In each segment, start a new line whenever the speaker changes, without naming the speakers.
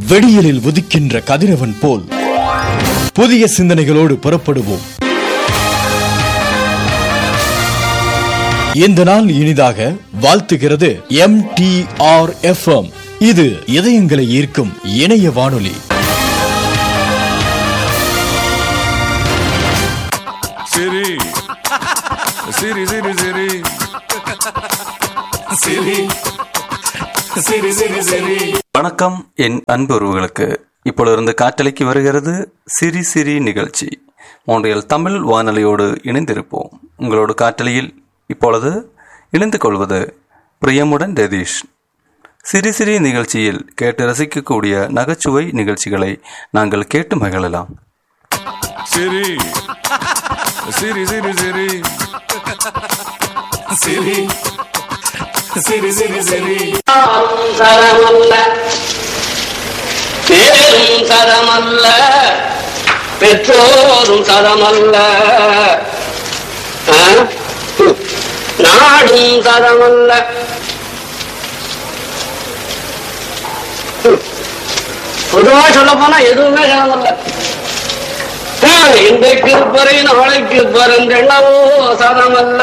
வெடியலில் உதிக்கின்ற கதிரவன் போல் புதிய சிந்தனைகளோடு புறப்படுவோம் இந்த நாள் இனிதாக வாழ்த்துகிறது எம் டி ஆர் இது இதயங்களை ஈர்க்கும் இணைய வானொலி
Siri. Siri, Siri, Siri. Siri. Siri, Siri, Siri.
வணக்கம் என் அன்பு உறவுகளுக்கு இப்பொழுது காற்றலைக்கு வருகிறது சிரி சிரி நிகழ்ச்சி மூன்றியல் தமிழ் வானொலியோடு இணைந்திருப்போம் உங்களோடு காற்றலையில் இப்பொழுது இணைந்து கொள்வது பிரியமுடன் ரதீஷ் சிரி சிரி நிகழ்ச்சியில் கேட்டு ரசிக்கக்கூடிய நகைச்சுவை நிகழ்ச்சிகளை நாங்கள் கேட்டு மகிழலாம்
Siri. Siri, Siri, Siri. Siri. Siri, Siri, Siri.
யாரும் சரமல்ல பேரும் சரமல்ல பெற்றோரும் சரமல்ல ஆ? ம். நாடும் சரமல்ல ம். பொதுவா சொல்ல போனா எதுவுமே சரமல்ல ஆ, இன்றைக்கு இருப்பறை நாளைக்கு பரந்தெண்ணவோ சரமல்ல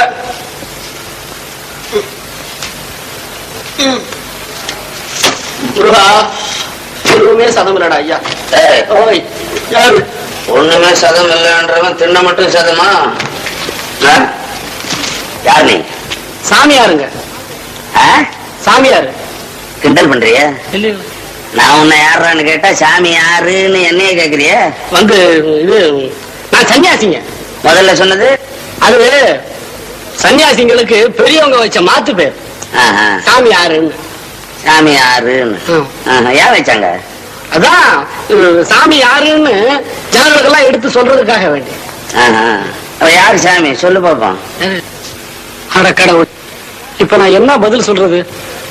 முருகா ஒண்ணுமே சதம் இல்லடா ஐயா
ஏய்,
ஓய் யாரு
ஒண்ணுமே சதம் இல்லைன்றவன் தின்ன மட்டும் சதமா ஆ? யார் நீ
சாமியாருங்க
ஆ?
சாமியாரு
கிண்டல் பண்றிய
இல்லையா
நான் உன்னை யாருன்னு கேட்டா சாமி யாருன்னு என்னைய கேக்குறிய
வந்து இது நான் சன்னியாசிங்க
முதல்ல சொன்னது
அது சன்னியாசிங்களுக்கு பெரியவங்க வச்ச மாத்து பேர்
ஆஹா,
சாமி யாருன்னு
சாமி யாருன்னு
ஆ.
ஆஹா, ஏன் வச்சாங்க
அதான் இது சாமி யாருன்னு ஜனங்களுக்கெல்லாம் எடுத்து சொல்றதுக்காக வேண்டி
ஆஹா. அவ யாரு சாமி சொல்லு பாப்போம்
அட கடவுள் இப்ப நான் என்ன பதில் சொல்றது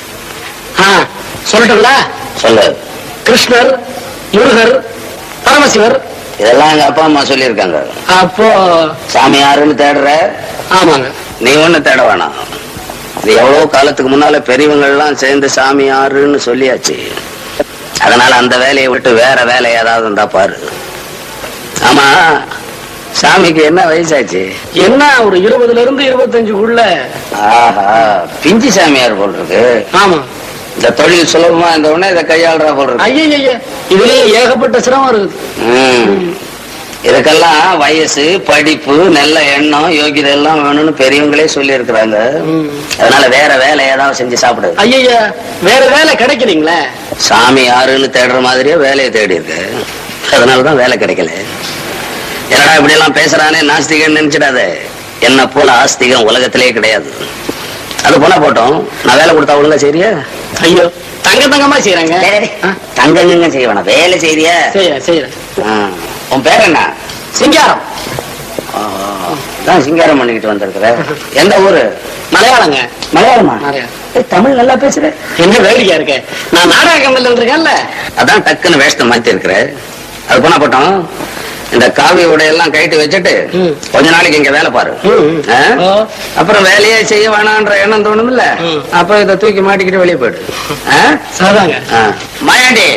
ஆ சொல்லட்டுங்களா
சொல்லு
கிருஷ்ணர் முருகர் பரமசிவர்
இதெல்லாம் எங்க அப்பா அம்மா சொல்லியிருக்காங்க
அப்போ
சாமி யாருன்னு தேடுற
ஆமாங்க
நீ ஒண்ணு தேட வேணாம் இது எவ்வளவு காலத்துக்கு முன்னால பெரியவங்க எல்லாம் சேர்ந்து சாமி யாருன்னு சொல்லியாச்சு அதனால அந்த வேலையை விட்டு வேற வேலை ஏதாவது இருந்தா பாரு ஆமா சாமிக்கு என்ன வயசாச்சு
என்ன ஒரு இருபதுல இருந்து இருபத்தஞ்சுக்குள்ள
ஆஹா பிஞ்சு சாமியார் போல் இருக்கு
ஆமா
இந்த தொழில் சுலபமா இந்த உடனே இதை கையாளுறா போல் இருக்கு
ஐய இதுலயே ஏகப்பட்ட சிரமம் இருக்குது
ம். இதுக்கெல்லாம் வயசு படிப்பு நல்ல எண்ணம் யோகிதை எல்லாம் வேணும்னு பெரியவங்களே சொல்லி இருக்கிறாங்க
ம்.
அதனால வேற வேலை ஏதாவது செஞ்சு சாப்பிடு
ஐய வேற வேலை கிடைக்கலீங்களே
சாமி யாருன்னு தேடுற மாதிரியே வேலையை தேடி இருக்கு அதனாலதான் வேலை கிடைக்கல என்னடா இப்படி எல்லாம் பேசுறானே நாஸ்திகன் நினைச்சிடாத என்ன போல ஆஸ்திகம் உலகத்திலே கிடையாது அது போனா போட்டோம் நான் வேலை கொடுத்தா ஒழுங்கா செய்றியா
ஐயோ தங்க தங்கமா செய்யறாங்க
டேய், டேய், டேய். தங்கங்க செய்ய வேணாம் வேலை செய்றியா
செய்யறேன் செய்யறேன்
ஆ. உன் பேர் என்ன
சிங்காரம்
ஆ, தான் சிங்காரம் பண்ணிக்கிட்டு வந்திருக்கிற எந்த ஊரு
மலையாளங்க
மலையாளமா
மலையாளம்.
ஏய், தமிழ் நல்லா பேசுற
என்ன வேடிக்கையா இருக்க நான் நாடக கம்பெனில இருக்கேன்ல
அதான் டக்குன்னு வேஷத்தை மாத்தி இருக்கிற அது போனா போட்டோம் இந்த காவி உடையெல்லாம் கைட்டு வச்சுட்டு
ம்.
கொஞ்ச நாளைக்கு இங்க வேலை பாரு
ம், ம்.
ஆ?
ஓ.
அப்புறம் வேலையே செய்ய வேணான்ற எண்ணம் தோணும்ல
ம்.
அப்ப இதை தூக்கி மாட்டிக்கிட்டு வெளியே போயிடு ஆ?
சரிதாங்க
ஆ. மாயாண்டி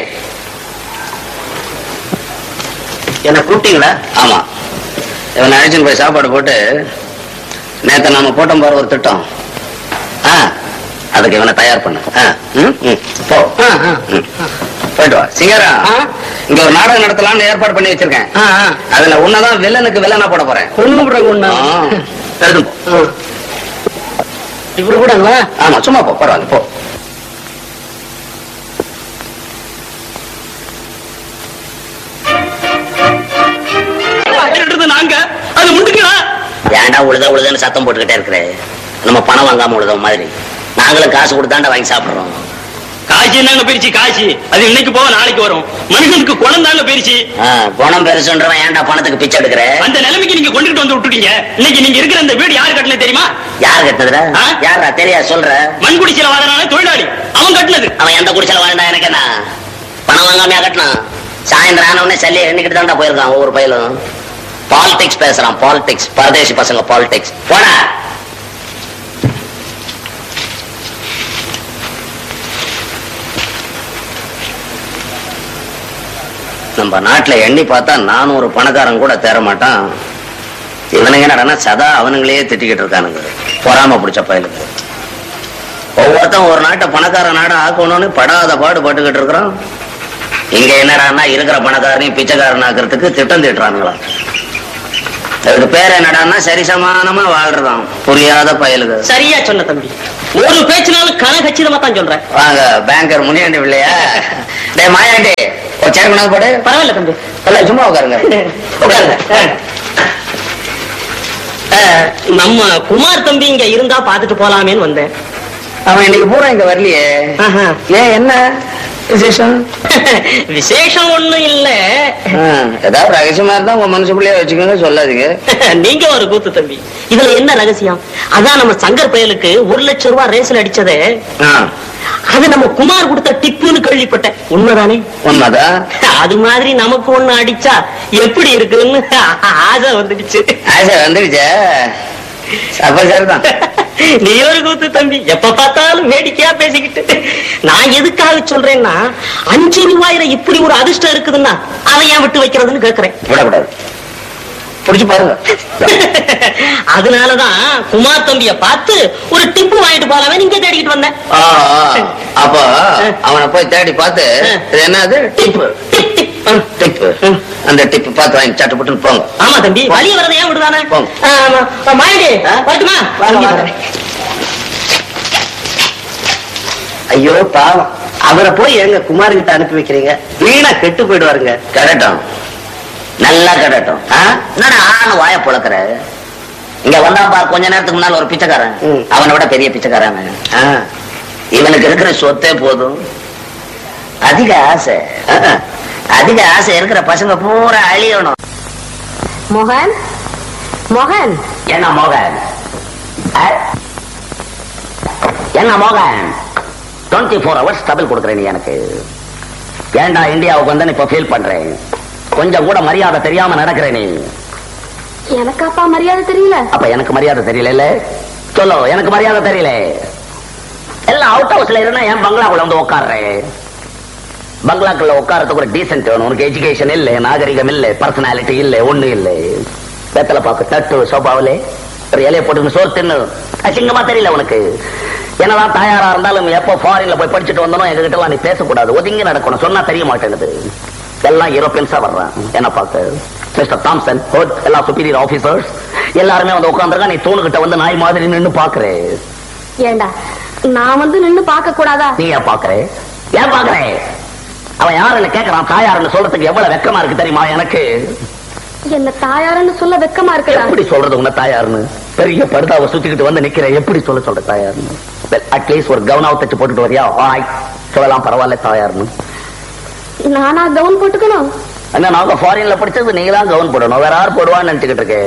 என்ன கூப்பிட்டீங்களா ஆமா இவன் அழைச்சின்னு போய் சாப்பாடு போட்டு நேத்த நாம போட்டோம் பாரு ஒரு திட்டம் ஆ அதுக்கு இவனை தயார் பண்ணு ஆ, ம், ம், போ
ஆ, ஆ.
ம். போயிட்டு வா சிங்கரா
ஆ.
இங்க ஒரு நாடகம் நடத்தலாம்னு ஏற்பாடு பண்ணி வச்சிருக்கேன்
ஆ, ஆ.
அதுல உன்னதான் வில்லனுக்கு வில்லனா போட போறேன்
ஒண்ணு கூட ஒண்ணு
ஆ, எடுத்து போ
இவரு கூடங்களா
ஆமா சும்மா போ பரவாயில்ல போ
நாங்க அது முண்டுக்கலாம்
ஏன்டா உழுத உழுதுன்னு சத்தம் போட்டுக்கிட்டே இருக்கிற நம்ம பணம் வாங்காம உழுத மாதிரி நாங்களும் காசு கொடுத்தாண்டா வாங்கி சாப்பிடுறோம்
காய்ச்சி என்னங்க பிரிச்சு காய்ச்சி அது இன்னைக்கு போக நாளைக்கு வரும் மனுஷனுக்கு குழந்தாங்க பிரிச்சு
ஆ, குணம் பெருசுன்றவன் ஏன்டா பணத்துக்கு பிச்சை எடுக்கிற
அந்த நிலைமைக்கு நீங்க கொண்டுட்டு வந்து விட்டுட்டீங்க இன்னைக்கு நீங்க இருக்கிற அந்த வீடு யாரு கட்டினது தெரியுமா
யார் கட்டுறதுடா
ஆ?
யாரா தெரியா சொல்ற
மண் குடிச்சல வாழறான தொழிலாளி அவன் கட்டினது
அவன் எந்த குடிச்சல வாழ்ந்தா எனக்கு என்ன பணம் வாங்காமையா கட்டினான் சாயந்தரம் ஆன உடனே சல்லி எண்ணிக்கிட்டு தான்டா போயிருக்கான் ஒவ்வொரு பயிலும் பாலிடிக்ஸ் பேசுறான் பாலிடிக்ஸ் பரதேசி பசங்க பாலிடிக்ஸ் போடா நம்ம நாட்டுல எண்ணி பார்த்தா நானூறு பணக்காரன் கூட தேர மாட்டான் இவனுங்க என்னடா சதா அவனுங்களே திட்டிக்கிட்டு இருக்கானுங்க பொறாம பிடிச்ச பயலுக்கு ஒவ்வொருத்தன் ஒரு நாட்டை பணக்கார நாடா ஆக்கணும்னு படாத பாடு பட்டுக்கிட்டு இருக்கிறான் இங்க என்னடான்னா இருக்கிற பணக்காரனையும் பிச்சைக்காரன் ஆக்குறதுக்கு திட்டம் திட்டுறானுங்களா அதுக்கு பேர் என்னடான்னா சரிசமானமா வாழ்றதாம் புரியாத பயலுக்கு
சரியா சொன்ன தம்பி ஒரு பேச்சுனாலும் கன கச்சிதமா தான் சொல்றேன்
வாங்க பேங்கர் முனியாண்டி இல்லையா டேய் மாயாண்டி ஒரு சேர் கொண்டாந்து போடு
பரவாயில்ல தம்பி
எல்லாம் சும்மா உட்காருங்க உட்காருங்க
அஹ், நம்ம குமார் தம்பி இங்க இருந்தா பாத்துட்டு போலாமேன்னு வந்தேன்
அவன் இன்னைக்கு பூரா இங்க வரலையே
ஆஹா.
ஏன் என்ன விசேஷம்
விசேஷம் ஒண்ணும் இல்ல
ஆ, ஏதாவது ரகசியமா இருந்தா உங்க மனசுக்குள்ளேயே வச்சுக்கோங்க சொல்லாதீங்க
நீங்க ஒரு கூத்து தம்பி இதுல என்ன ரகசியம் அதான் நம்ம சங்கர் பயலுக்கு ஒரு லட்சம் ரூபாய் ரேஸ்ல அடிச்சதே
ஆ,
அது நம்ம குமார் கொடுத்த டிப்புன்னு கேள்விப்பட்டேன் உண்மைதானே
உண்மைதான்
அது மாதிரி நமக்கு ஒண்ணு அடிச்சா எப்படி இருக்குன்னு ஆசை வந்துடுச்சு
ஆசை வந்துடுச்சே அப்ப சரிதான்
நீ ஒரு கூத்து தம்பி எப்ப பார்த்தாலும் வேடிக்கையா பேசிக்கிட்டு நான் எதுக்காக சொல்றேன்னா அஞ்சு ரூபாயில இப்படி ஒரு அதிர்ஷ்டம் இருக்குதுன்னா அதை ஏன் விட்டு வைக்கிறதுன்னு கேக்குறேன்
விடக்கூடாது புடிச்சு பாருங்க
அதனாலதான் குமார் தம்பிய பார்த்து ஒரு டிப்பு வாங்கிட்டு போலாமே நீங்க தேடிக்கிட்டு வந்தேன்
ஆ, ஆ. அப்ப அவனை போய் தேடி பார்த்து இது என்னது டிப்பு
டிப், டிப். ஆ.
டிப்பு அந்த டிப்பு பார்த்து வாங்கி சட்டு புட்டுன்னு போங்க
ஆமா தம்பி வழிய வரதை ஏன் விடுதானே
போங்க.
மாயண்டி வரட்டுமா
வாங்க, வாங்க.
ஐயோ பாவம் அவரை போய் எங்க குமார் கிட்ட அனுப்பி வைக்கிறீங்க வீணா கெட்டு போயிடுவாருங்க
கடட்டும் நல்லா கடட்டும் ஆ? என்னடா ஆன வாய புழக்கிற இங்க வந்தா பார் கொஞ்ச நேரத்துக்கு முன்னால ஒரு பிச்சைக்காரன்
ம்.
அவனை விட பெரிய பிச்சைக்காரன் அவன். ஆ. இவனுக்கு இருக்கிற சொத்தே போதும் அதிக ஆசை ஆ. அதிக ஆசை இருக்கிற பசங்க பூரா அழியணும்
மோகன் மோகன்
என்ன மோகன் ஆ? என்ன மோகன் டுவெண்ட்டி ஃபோர் ஹவர்ஸ் டபுள் கொடுக்குறேன் நீ எனக்கு ஏன்டா இந்தியாவுக்கு வந்து இப்ப ஃபீல் பண்றேன் கொஞ்சம் கூட மரியாதை தெரியாம நடக்கிறேன் நீ
எனக்கு அப்பா மரியாதை தெரியல
அப்ப எனக்கு மரியாதை தெரியல சொல்லு எனக்கு மரியாதை தெரியல எல்லாம் அவுட் ஹவுஸ்ல இருந்தா என் பங்களாக்குள்ள வந்து உட்காடுறேன் பங்களாக்குள்ள உட்காரத்துக்கு ஒரு டீசென்ட் வேணும் உனக்கு எஜுகேஷன் இல்ல நாகரிகம் இல்ல பர்சனாலிட்டி இல்ல ஒண்ணு இல்ல வெத்தலை பாக்கு தட்டு சோபாவிலே ஒரு இலைய போட்டு சோறு தின்னு அசிங்கமா தெரியல உனக்கு என்னதான் தாயாரா இருந்தாலும் எப்போ ஃபாரின்ல போய் படிச்சுட்டு வந்தனோ எங்க கிட்ட எல்லாம் நீ பேசக்கூடாது ஒதுங்கி நடக்கணும் சொன்னா தெரிய மாட்டேங்குது எல்லாம் யூரோப்பியன்ஸா வர்றான் என்ன பார்க்க மிஸ்டர் தாம்சன் ஹோட் எல்லா சுப்பீரியர் ஆபீசர்ஸ் எல்லாருமே வந்து உட்காந்துருக்கா நீ தூணுகிட்ட வந்து நாய் மாதிரி நின்னு பாக்குறே
ஏண்டா நான் வந்து நின்னு பார்க்க கூடாதா
நீ ஏன் பாக்குற ஏன் பாக்குற அவன் யாருன்னு கேக்குறான் தாயாருன்னு சொல்றதுக்கு எவ்வளவு வெக்கமா இருக்கு தெரியுமா எனக்கு
என்ன தாயாருன்னு சொல்ல வெக்கமா இருக்குடா
எப்படி சொல்றது உன்ன தாயாருன்னு பெரிய படுதாவை சுத்திக்கிட்டு வந்து நிக்கிறேன் எப்படி சொல்ல சொல்ற தாயாருன்னு அட்லீஸ்ட் ஒரு கவனாவை தச்சு போட்டுட்டு வரியா ஆய் சொல்லலாம் பரவாயில்ல தாயாருன்னு
நானா கவுன் போட்டுக்கணும்
என்ன நாங்க ஃபாரின்ல படிச்சது நீங்க தான் கவன் போடணும் வேற யார் போடுவான்னு நினைச்சுக்கிட்டு இருக்கு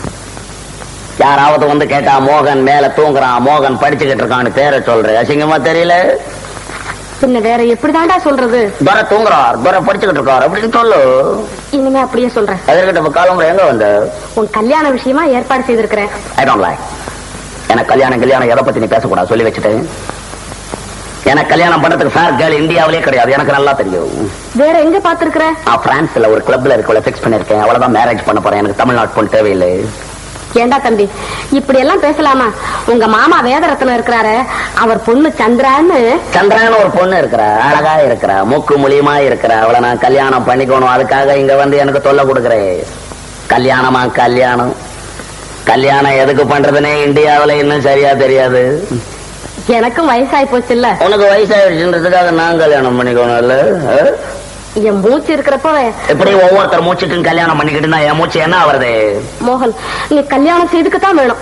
யாராவது வந்து கேட்டா மோகன் மேல தூங்குறான் மோகன் படிச்சுக்கிட்டு இருக்கான்னு பேரை சொல்ற அசிங்கமா தெரியல
பின்ன வேற எப்படிதான்டா சொல்றது
துரை தூங்குறார் துரை படிச்சுக்கிட்டு இருக்கார் அப்படின்னு சொல்லு
இனிமே அப்படியே சொல்றேன்
அதற்கிட்ட இப்ப காலம்புற எங்க வந்த
உன் கல்யாண விஷயமா ஏற்பாடு செய்திருக்கிறேன்
ஐ டோன்ட் லைக் எனக்கு கல்யாணம் கல்யாணம் எதை பத்தி நீ பேசக்கூடாது சொல்லி வச்சுட்டேன் எனக்கு கல்யாணம் பண்றதுக்கு ஃபேர் கேர்ள் இந்தியாவிலே கிடையாது எனக்கு நல்லா தெரியும்
வேற எங்க பாத்துருக்கிற
நான் பிரான்ஸ்ல ஒரு கிளப்ல இருக்கவள ஃபிக்ஸ் பண்ணிருக்கேன் அவ்வளவுதான் மேரேஜ் பண்ண போறேன் எனக்கு தமிழ்நாட்டு பொண்ணு தேவையில்லை
ஏண்டா தம்பி இப்படி எல்லாம் பேசலாமா உங்க மாமா வேதரத்னம் இருக்கிறாரு அவர் பொண்ணு சந்திரான்னு
சந்திரான்னு ஒரு பொண்ணு இருக்கிறா அழகா இருக்கிறா மூக்கு முழியமா இருக்கிறா அவளை நான் கல்யாணம் பண்ணிக்கணும் அதுக்காக இங்க வந்து எனக்கு தொல்லை கொடுக்குறேன் கல்யாணமா கல்யாணம் கல்யாணம் எதுக்கு பண்றதுன்னே இந்தியாவுல இன்னும் சரியா தெரியாது
எனக்கும் வயசாயி போச்சுல்ல
உனக்கு வயசாயிடுச்சுன்றதுக்காக நான் கல்யாணம் பண்ணிக்கணும் இல்ல
என் மூச்சு இருக்கிறப்ப
எப்படி ஒவ்வொருத்தர் மூச்சுக்கும் கல்யாணம் பண்ணிக்கிட்டு இருந்தா என் மூச்சு என்ன ஆவறது
மோகன் நீ கல்யாணம் செய்துக்கத்தான் வேணும்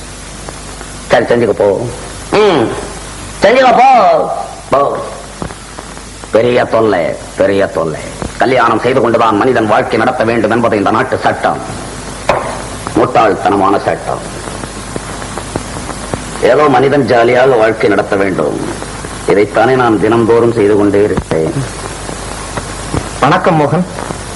சரி செஞ்சுக்க போ ம் செஞ்சுக்க போ போ பெரிய தொல்லை பெரிய தொல்லை கல்யாணம் செய்து கொண்டுதான் மனிதன் வாழ்க்கை நடத்த வேண்டும் என்பது இந்த நாட்டு சட்டம் முட்டாள்தனமான சட்டம் ஏதோ மனிதன் ஜாலியாக வாழ்க்கை நடத்த வேண்டும் இதைத்தானே நான் தினம்தோறும் செய்து கொண்டே இருக்கிறேன்
வணக்கம் மோகன்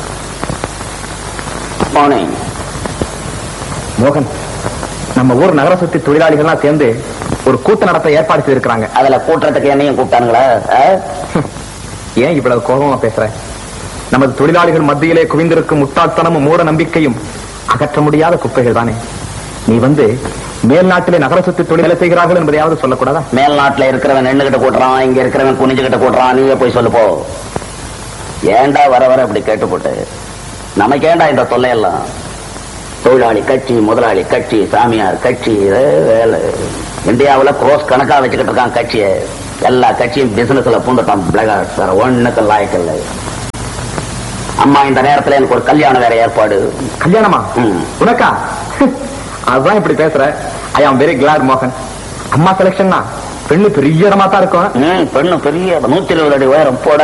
மார்னிங்
மோகன் நம்ம ஊர் நகர சுத்தி தொழிலாளிகள்லாம் சேர்ந்து ஒரு கூத்து நடத்த ஏற்பாடு செய்திருக்கிறாங்க
அதுல கூட்டுறதுக்கு என்னையும் கூப்பிட்டானுங்களா ஆ?
ஏன் இவ்வளவு கோபமா பேசுற நமது தொழிலாளிகள் மத்தியிலே குவிந்திருக்கும் முட்டாள்தனமும் மூட நம்பிக்கையும் அகற்ற முடியாத குப்பைகள் தானே நீ வந்து மேல் நாட்டிலே நகர சுத்தி தொழில் வேலை செய்கிறார்கள் என்பதையாவது சொல்லக்கூடாதா
மேல் நாட்டுல இருக்கிறவன் நின்னுகிட்ட கூட்டுறான் இங்க இருக்கிறவன் குனிஞ்சுகிட்ட கூட்டுறான் நீயே போய் சொல்லு போ ஏன்டா வர வர இப்படி கேட்டு போட்டு நமக்கேண்டா இந்த தொல்லையெல்லாம் தொழிலாளி கட்சி முதலாளி கட்சி சாமியார் கட்சி இதே வேலை இந்தியாவுல க்ரோஸ் கணக்கா வச்சுக்கிட்டு இருக்கான் கட்சியை எல்லா கட்சியும் பிசினஸ்ல பூந்துட்டான் பிளகார்ட் வேற ஒண்ணுக்கு லாய்க்கல்ல அம்மா இந்த நேரத்துல எனக்கு ஒரு கல்யாணம் வேற ஏற்பாடு
கல்யாணமா
ம்.
உனக்கா அதுதான் இப்படி பேசுற ஐ ஆம் வெரி கிளாட் மோகன் அம்மா செலக்ஷன்னா பெண்ணு பெரிய இடமா தான் இருக்கும்
ம், பெண்ணு பெரிய நூத்தி இருபது அடி உயரம் போட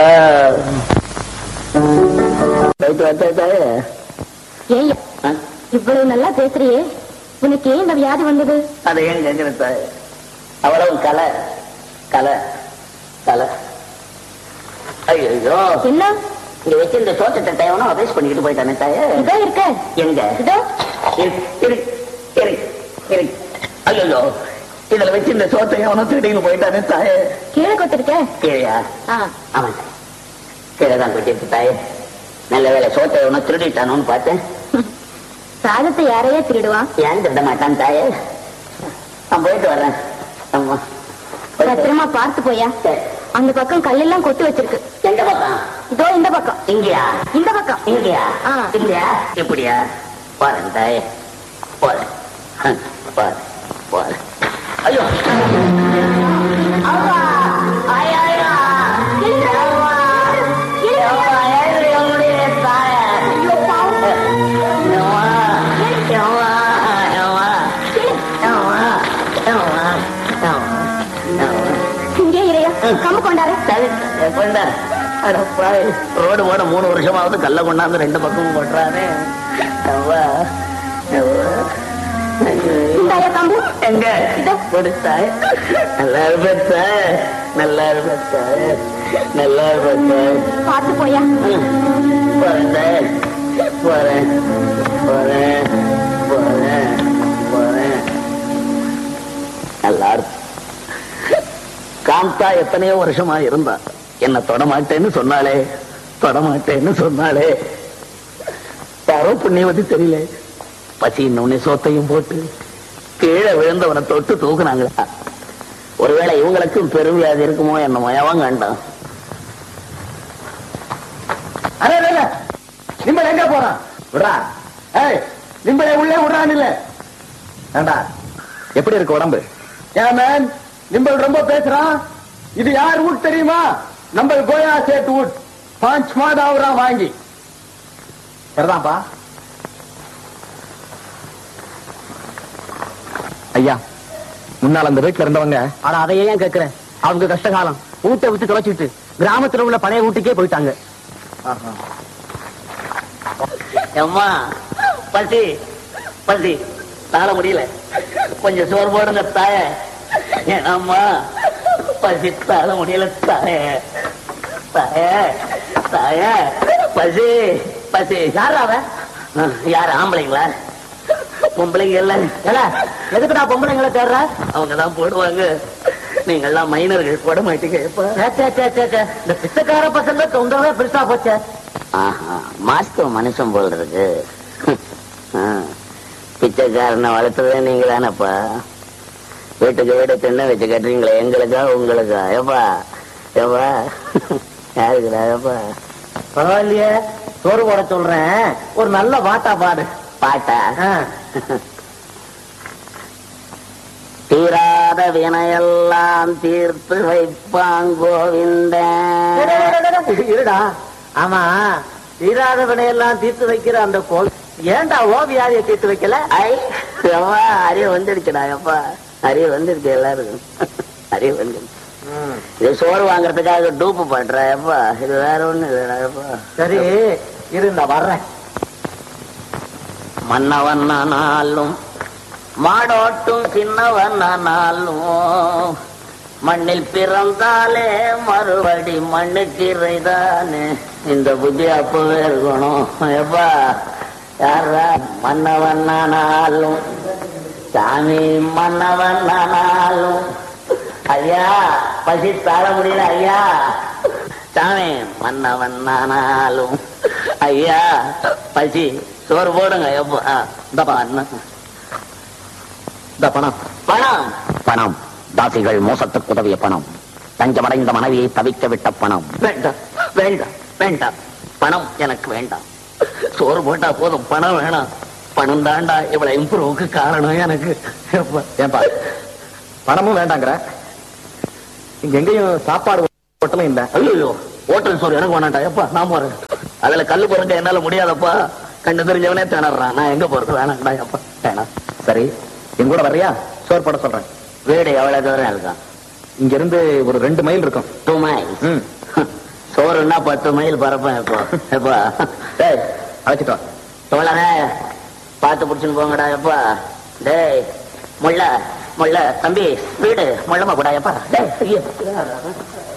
ஏன் இவ்வளவு நல்லா பேசுறியே உனக்கு ஏன் இந்த வியாதி வந்தது
அது ஏன் கேட்கிறது அவ்வளவு கலை கலை கலை ஐயோ
என்ன
இங்க வச்சு இந்த சோத்த தட்டை எவனோ அபேஸ் பண்ணிக்கிட்டு போயிட்டானே தாயே
இதோ இருக்க
எங்க
இதோ
இரு, இரு, இரு, இரு. ஐயோ இதுல வச்சு இந்த சோத்தை எவனோ திருடின்னு போயிட்டானே தாயே
கீழே கொட்டிருக்க
கீழையா
ஆ,
ஆமாம் கீழே தான் கொட்டிருக்கு தாயே நல்ல வேலை சோத்தை எவனோ திருடிட்டானோன்னு பார்த்தேன்
சாதத்தை யாரையே திருடுவான்
ஏன் திருட மாட்டான் தாயே நான் போயிட்டு வர்றேன் ஆமா போயிட்டு வரேன்.
பத்திரமா பார்த்து போயா
சரி.
அந்த பக்கம் கல்லெல்லாம் கொட்டி வச்சிருக்கு
எந்த பக்கம்
இதோ இந்த பக்கம்
இங்கயா
இந்த பக்கம்
இங்கயா
ஆ.
இங்கயா இப்படியா போறேன் தாயே போறேன் ஹம், போறேன் போறேன் ஐயோ அம்மா! ஐயா, ஐயா! அம்மா! அம்மா, ஏறு என்னுடைய தாயே! அம்மா! அம்மா! அம்மா! அம்மா! அம்மா! அம்மா! அம்மா!
இங்கே இறையா கம்மு கொண்டாரு
ரோடு போட மூணு வருஷமாவது கல்ல கொண்டாந்து ரெண்டு பக்கமும் போட்டுறானே அவ்வா, அவ்வா.
இந்தாயா கம்பு
எங்க கொடுத்தாய் நல்லா இருப்பத்தாய் நல்லா இருப்பத்தாய் நல்லா இருப்பத்தாய்
பார்த்து போயா
போறேன் போறேன் போறேன் போறேன் போறேன் நல்லா இருக்கு காந்தா எத்தனையோ வருஷமா இருந்தா என்ன தொடமாட்டேன்னு சொன்னாலே தொடமாட்டேன்னு சொன்னாலே யாரோ புண்ணியவதி தெரியல பசி இன்னொன்னு சோத்தையும் போட்டு கீழே விழுந்தவனை தொட்டு தூக்குனாங்களா ஒருவேளை இவங்களுக்கும் பெருவியாதி இருக்குமோ என்னமோ எவன் கண்டான் அரே அரே, அரே. நிம்பல் எங்க போறான் விடுறா ஏய் நிம்பலை உள்ளே விடுறான் இல்ல
ஏண்டா எப்படி இருக்கு உடம்பு
ஏன் மேன் நிம்பல் ரொம்ப பேசுறான் இது யார் வீட் தெரியுமா நம்ம கோயா சேட் வீட் பாஞ்ச் மாதாவரா வாங்கி
சரிதான்ப்பா ஐயா முன்னால் அந்த வீட்டுல இருந்தவங்க
ஆனா அதையே ஏன் கேக்குறேன் அவங்க கஷ்டகாலம் வீட்டை விட்டு தொலைச்சிட்டு கிராமத்துல உள்ள பழைய வீட்டுக்கே போயிட்டாங்க
அம்மா பசி பசி தாழ முடியல கொஞ்சம் சோறு போடுங்க தாய அம்மா பசி தாழ முடியல தாய தாய தாய பசி பசி யார் அவ யார் ஆம்பளைங்களா பொம்பளைங்க இல்ல
எதுக்குடா பொம்பளைங்களை தேடுற
அவங்க தான் போடுவாங்க நீங்கெல்லாம் மைனர்கள் போட மாட்டீங்க எப்ப
சே, சே, சே, சே, சே. இந்த பிச்சைக்கார பசங்க தொந்தரவே பெருசா போச்சே
ஆஹா, மாஸ்டர் மனுஷன் போல் இருக்கு ஆ, பிச்சைக்காரனை வளர்த்ததே நீங்க தானப்பா வீட்டுக்கு வீடு தின்ன வச்சு கட்டுறீங்களே எங்களுக்கா உங்களுக்கா ஏப்பா ஏப்பா யாருக்குடா ஏப்பா
பரவாயில்லையே சோறு போட சொல்றேன் ஒரு நல்ல பாட்டா பாடு
பாட்டா
ஆ.
தீராத வினையெல்லாம் தீர்த்து வைப்பான் கோவிந்தன்
இருடா ஆமா தீராத வினையெல்லாம் தீர்த்து வைக்கிற அந்த கோல் ஏன்டா ஓ வியாதியை தீர்த்து வைக்கல
ஐ எவ்வா அறிவு வந்துடுச்சுடா எப்பா அறிவு வந்துடுச்சு எல்லாருக்கும் அறிவு வந்துடுச்சு இது சோறு வாங்குறதுக்காக டூப்பு பண்ற எப்பா இது வேற ஒண்ணு இல்லடா எப்பா
சரி இரு இந்த வர்றேன்
மன்னவனானாலும் மாடோட்டும் சின்னவனானாலும் மண்ணில் பிறந்தாலே மறுபடி மண்ணுக்கிறைதானே இந்த புத்தி அப்பவே இருக்கணும் எப்பா யாரா மன்னவனானாலும் சாமி மன்னவனானாலும் ஐயா பசி தாழ முடியல ஐயா சாமி மன்னவன் நானாலும் ஐயா பசி சோறு போடுங்க எப்போ ஆ, இந்தாப்பா அண்ணன்.
இந்த பணம்
பணம் பணம் தாசிகள் மோசத்துக்கு உதவிய பணம் தஞ்சமடைந்த மனைவியை தவிக்க விட்ட பணம் வேண்டாம் வேண்டாம் வேண்டாம் பணம் எனக்கு வேண்டாம் சோறு போட்டா போதும் பணம் வேணாம் பணம் தாண்டா இவ்வளவு இம்ப்ரூவுக்கு காரணம் எனக்கு எப்பா.
ஏன்பா பணமும் வேண்டாங்கிற இங்க எங்கேயும் சாப்பாடு ஹோட்டலும் இல்ல
ஐயோ ஹோட்டல் சோறு எனக்கு வேணாண்டா எப்பா நான் போறேன் அதுல கல்லு பொறுக்க என்னால முடியாதப்பா கண்டு தெரிஞ்சவனே திணறான் நான் எங்க போறது வேணாண்டா எப்பா வேணாம்
சரி என் கூட வர்றியா சோறு போட சொல்றேன்
வீடு எவ்வளவு தூரம் இருக்கான்
இங்க இருந்து ஒரு ரெண்டு மைல் இருக்கும்
டூ மைல்
ம்
சோறுன்னா பத்து மைல் பரப்பேன் இப்போ எப்பா
டேய் அழைச்சிட்டு வா
தோழரே பார்த்து பிடிச்சுன்னு போங்கடா எப்பா டேய் முள்ள முள்ள தம்பி வீடு முள்ளமா கூடா எப்பா டேய் ஐயோ.